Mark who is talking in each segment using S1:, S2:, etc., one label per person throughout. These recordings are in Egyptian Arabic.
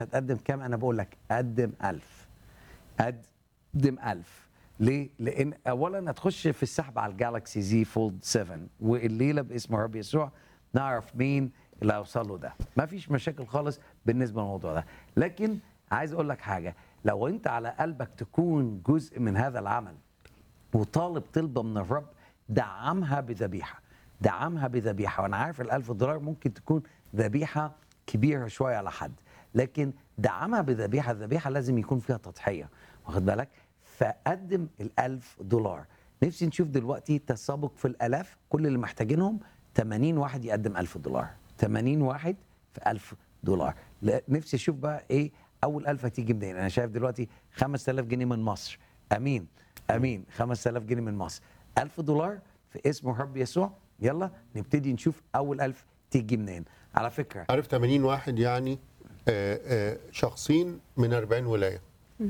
S1: هتقدم كام انا بقول لك قدم 1000 قدم 1000 ليه؟ لان اولا هتخش في السحب على الجالكسي زي فولد 7 والليله باسم رب يسوع نعرف مين اللي هيوصل له ده ما فيش مشاكل خالص بالنسبه للموضوع ده لكن عايز اقول لك حاجه لو انت على قلبك تكون جزء من هذا العمل وطالب طلبه من الرب دعمها بذبيحه دعمها بذبيحه وانا عارف ال1000 دولار ممكن تكون ذبيحه كبيره شويه على حد لكن دعمها بذبيحه الذبيحه لازم يكون فيها تضحيه واخد بالك فقدم ال1000 دولار نفسي نشوف دلوقتي تسابق في الالاف كل اللي محتاجينهم 80 واحد يقدم 1000 دولار 80 واحد في 1000 دولار لا، نفسي اشوف بقى ايه اول 1000 هتيجي منين انا شايف دلوقتي 5000 جنيه من مصر امين امين 5000 جنيه من مصر 1000 دولار في اسم الرب يسوع يلا نبتدي نشوف اول 1000 تيجي منين على فكره
S2: عارف 80 واحد يعني آه، آه، شخصين من 40 ولايه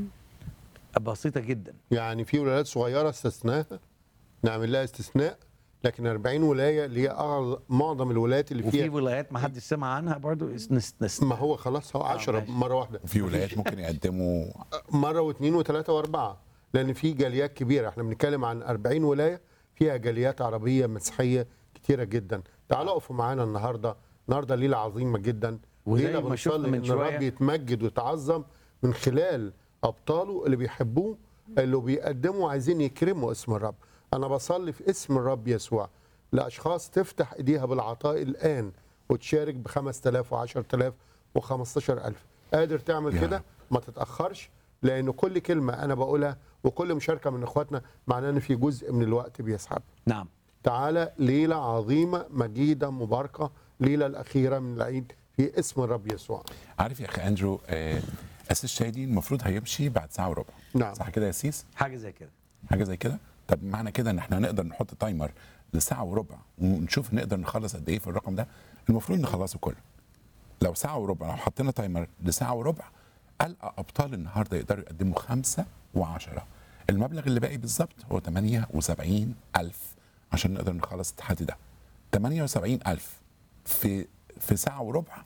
S1: بسيطه جدا
S2: يعني في ولايات صغيره استثناها نعمل لها استثناء لكن 40 ولايه اللي هي أعظ- معظم الولايات اللي
S1: وفي
S2: فيها
S1: ولايات ما حدش سمع عنها برضو نس نس
S2: ما هو خلاص هو 10
S1: ماشي.
S2: مره واحده
S3: في ولايات ممكن يقدموا
S2: مره واثنين وثلاثه واربعه لان في جاليات كبيره احنا بنتكلم عن 40 ولايه فيها جاليات عربيه مسيحيه كتيره جدا تعالوا اقفوا معانا النهارده النهارده ليله عظيمه جدا
S1: وزي
S2: ليله
S1: ما شفنا
S2: بنصلي
S1: من
S2: ان
S1: شوية-
S2: الرب يتمجد ويتعظم من خلال ابطاله اللي بيحبوه اللي بيقدموا عايزين يكرموا اسم الرب انا بصلي في اسم الرب يسوع لاشخاص تفتح ايديها بالعطاء الان وتشارك ب 5000 و10000 و15000 قادر تعمل
S3: يا
S2: كده
S3: رب.
S2: ما تتاخرش لان كل كلمه انا بقولها وكل مشاركه من اخواتنا معناه ان في جزء من الوقت بيسحب
S1: نعم
S2: تعالى ليله عظيمه مجيده مباركه ليله الاخيره من العيد في اسم الرب يسوع
S3: عارف يا اخي اندرو آه، اساس شادي المفروض هيمشي بعد ساعه وربع
S2: نعم.
S3: صح كده يا سيس
S1: حاجه زي كده
S3: حاجه زي كده طب معنى كده ان احنا نقدر نحط تايمر لساعه وربع ونشوف نقدر نخلص قد ايه في الرقم ده المفروض نخلصه كله لو ساعه وربع لو حطينا تايمر لساعه وربع ألقى ابطال النهارده يقدروا يقدموا خمسه وعشرة المبلغ اللي باقي بالظبط هو 78 ألف عشان نقدر نخلص التحدي ده 78 ألف في في ساعة وربع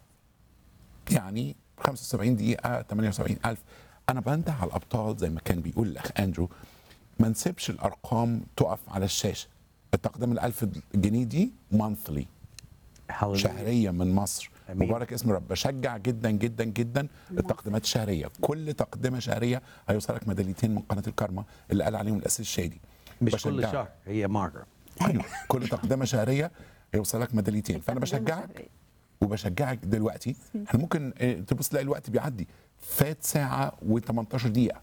S3: يعني 75 دقيقة 78 ألف أنا بنده على الأبطال زي ما كان بيقول الأخ أندرو ما نسيبش الأرقام تقف على الشاشة التقديم الألف جنيه دي مانثلي
S1: هللويا.
S3: شهرية من مصر
S1: أمين.
S3: مبارك اسم الرب بشجع جدا جدا جدا التقديمات الشهرية كل تقدمة شهرية هيوصلك ميداليتين من قناة الكارما اللي قال عليهم الأسيس الشادي
S1: مش كل
S3: بشجعك.
S1: شهر هي مره
S3: ايوه كل تقدمه شهريه هيوصلك ميداليتين فانا
S4: تقدمة
S3: بشجعك
S4: شهرية.
S3: وبشجعك دلوقتي احنا ممكن آه، تبص تلاقي الوقت بيعدي فات ساعه و18 دقيقه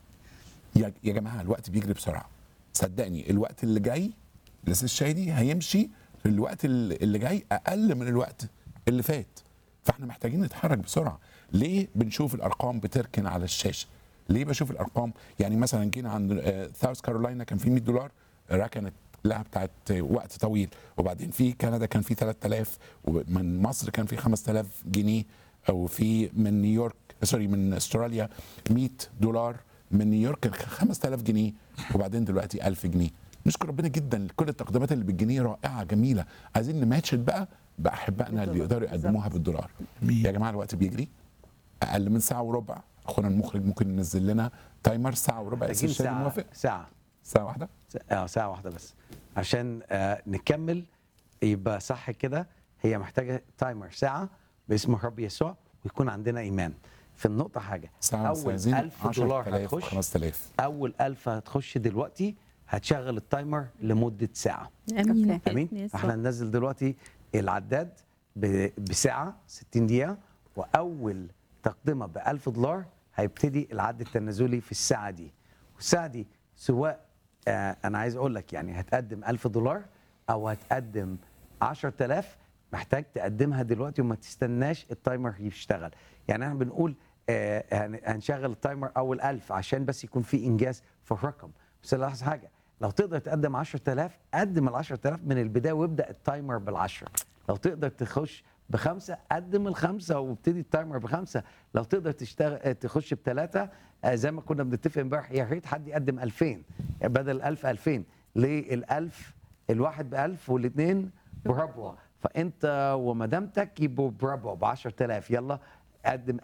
S3: يا يا جماعه الوقت بيجري بسرعه صدقني الوقت اللي جاي الاستاذ الشادي هيمشي في الوقت اللي اللي جاي اقل من الوقت اللي فات فاحنا محتاجين نتحرك بسرعه ليه بنشوف الارقام بتركن على الشاشه ليه بشوف الارقام يعني مثلا جينا عند ساوث كارولاينا كان في 100 دولار ركنت لها بتاعت وقت طويل وبعدين في كندا كان في 3000 ومن مصر كان في 5000 جنيه وفي من نيويورك سوري من استراليا 100 دولار من نيويورك كان 5000 جنيه وبعدين دلوقتي 1000 جنيه نشكر ربنا جدا كل التقديمات اللي بالجنيه رائعه جميله عايزين نماتش بقى باحبائنا اللي يقدروا يقدموها بالدولار يا جماعه الوقت بيجري اقل من ساعه وربع اخونا المخرج ممكن ينزل لنا تايمر ساعه وربع
S1: محتاجين
S3: الشادي
S1: ساعه
S3: موافق
S1: ساعه
S3: ساعه واحده
S1: اه ساعه واحده بس عشان آه نكمل يبقى صح كده هي محتاجه تايمر ساعه باسم الرب يسوع ويكون عندنا ايمان في النقطه حاجه
S3: ساعه
S1: اول
S3: مستعزين
S1: 1000 دولار
S3: 10000
S1: هتخش
S3: 5000
S1: اول 1000 هتخش دلوقتي هتشغل التايمر لمده ساعه
S4: أوكي.
S5: امين بإذن
S1: امين
S5: يسوع.
S1: احنا ننزل دلوقتي العداد ب- بساعه 60 دقيقه واول تقدمه ب 1000 دولار هيبتدي العد التنازلي في الساعه دي والساعه دي سواء آه انا عايز اقول لك يعني هتقدم 1000 دولار او هتقدم 10000 محتاج تقدمها دلوقتي وما تستناش التايمر يشتغل يعني احنا بنقول آه هن- هنشغل التايمر اول 1000 عشان بس يكون في انجاز في الرقم بس لاحظ حاجه لو تقدر تقدم 10000 قدم ال 10000 من البدايه وابدا التايمر بالعشره لو تقدر تخش بخمسه قدم الخمسه وابتدي التايمر بخمسه لو تقدر تشتغل تخش بثلاثه آه، زي ما كنا بنتفق امبارح يا ريت حد يقدم 2000 يعني بدل 1000 2000 ليه ال 1000 الواحد ب 1000 والاثنين بربع فانت ومدامتك يبقوا بربع ب 10000 يلا قدم